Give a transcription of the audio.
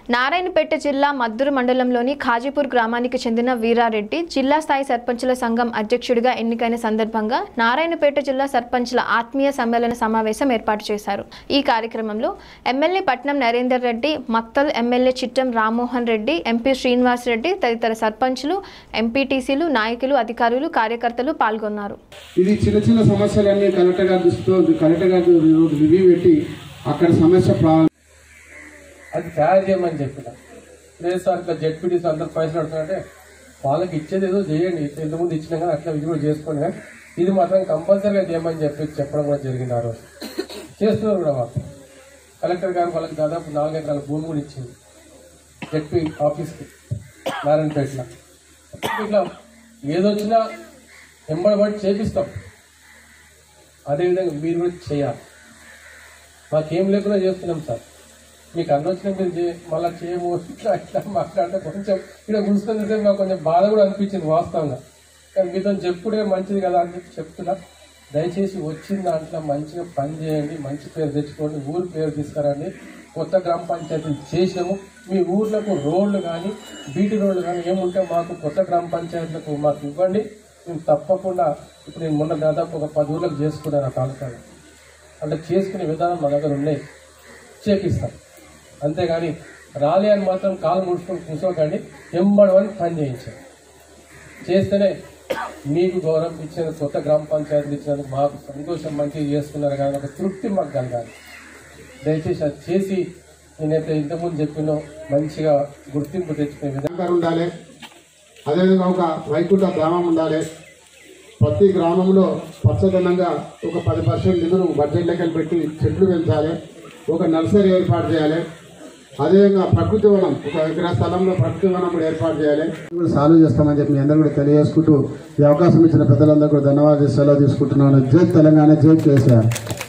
నారాయణపేట జిల్లా మద్దూరు మండలంలోని ఖాజీపూర్ గ్రామానికి చెందిన వీరారెడ్డి జిల్లా స్థాయి సర్పంచుల సంఘం అధ్యక్షుడిగా ఎన్నికైన సందర్భంగా నారాయణపేట జిల్లా సర్పంచుల ఆత్మీయ సమ్మేళన సమావేశం ఏర్పాటు చేశారు ఈ కార్యక్రమంలో MLA Patnam Narender Reddy Makthal MLA Chittem Rammohan Reddy MP Srinivas Reddy తదితర సర్పంచులు ఎంపీటీసీలు నాయకులు అధికారులు కార్యకర్తలు పాల్గొన్నారు ఇది చిన్న చిన్న సమస్యలన్నీ కలెక్టర్ గారి దృష్టితో కలెక్టర్ గారి రివ్యూ పెట్టి అక్కడ సమస్య ప్రా అది తయారు చేయమని చెప్పిన లేదు సార్ ఇట్లా జెడ్పీటీస్ అందరు పైసలు అడుగుతుంటే వాళ్ళకి ఇచ్చేది ఏదో చేయండి ఇంతకుముందు ఇచ్చినా కానీ అట్లా ఇది కూడా చేసుకోండి కానీ ఇది మాత్రం కంపల్సరీగా చేయమని చెప్పి చెప్పడం కూడా జరిగింది ఆ రోజు చేస్తున్నారు కూడా మాకు కలెక్టర్ గారు వాళ్ళకి దాదాపు నాలుగు ఎకరాల భూమి కూడా ఇచ్చింది జెడ్పీ ఆఫీస్కి నారాయణపేటలో ఇట్లా ఏదొచ్చినా ఎంబడబడి చేపిస్తాం అదేవిధంగా మీరు కూడా చేయాలి మాకేం లేకుండా చేస్తున్నాం సార్ మీకు అన్న వచ్చిన మీరు చే- మళ్ళా చేయము ఇట్లా ఇట్లా మాట్లాడితే కొంచెం ఇక్కడ గుంచుకుంటే నాకు కొంచెం బాధ కూడా అనిపించింది వాస్తవంగా కానీ మీతో చెప్పుడే మంచిది కదా అని చెప్పి చెప్తున్నా దయచేసి వచ్చిన దాంట్లో మంచిగా పని చేయండి మంచి పేరు తెచ్చుకోండి ఊరు పేరు తీసుకురండి కొత్త గ్రామ పంచాయతీలు చేసాము మీ ఊర్లకు రోడ్లు కానీ బీటీ రోడ్లు కానీ ఏముంటే మాకు కొత్త గ్రామ పంచాయతీలకు మాకు ఇవ్వండి మేము తప్పకుండా ఇప్పుడు నేను మొన్న దాదాపు ఒక పది ఊర్లకు చేసుకున్నాను ఆ తాలూకాలో అంటే చేసుకునే విధానం మా దగ్గర ఉన్నాయి చేపిస్తాం అంతేగాని రాలే అని మాత్రం కాలు ముడుచుకొని కూర్చోకండి ఎంబడవని పని చేయించాం చేస్తేనే మీకు గౌరవం ఇచ్చిన కొత్త గ్రామ పంచాయతీలు ఇచ్చినందుకు మాకు సంతోషం మంచిగా చేస్తున్నారు కానీ ఒక తృప్తి మాకు కలగాలి దయచేసి అది చేసి నేనైతే ఇంతకుముందు చెప్పినో మంచిగా గుర్తింపు తెచ్చుకునే విధానం బ్యాంకర్ ఉండాలి అదేవిధంగా ఒక వైకుంఠ గ్రామం ఉండాలి ప్రతి గ్రామంలో పచ్చదనంగా ఒక పది పర్సెంట్ నిధులు బడ్జెట్ లెక్కలు పెట్టి చెట్లు పెంచాలి ఒక నర్సరీ ఏర్పాటు చేయాలి అదేవిధంగా ప్రకృతి వనం ఒక ఎకరా స్థలంలో ప్రకృతి వనం కూడా ఏర్పాటు చేయాలి కూడా సాల్వ్ చేస్తామని చెప్పి మీ అందరూ కూడా తెలియజేసుకుంటూ ఈ అవకాశం ఇచ్చిన పెద్దలందరూ కూడా ధన్యవాదాలు సెలవు తీసుకుంటున్నాను జై తెలంగాణ జై కేసీఆర్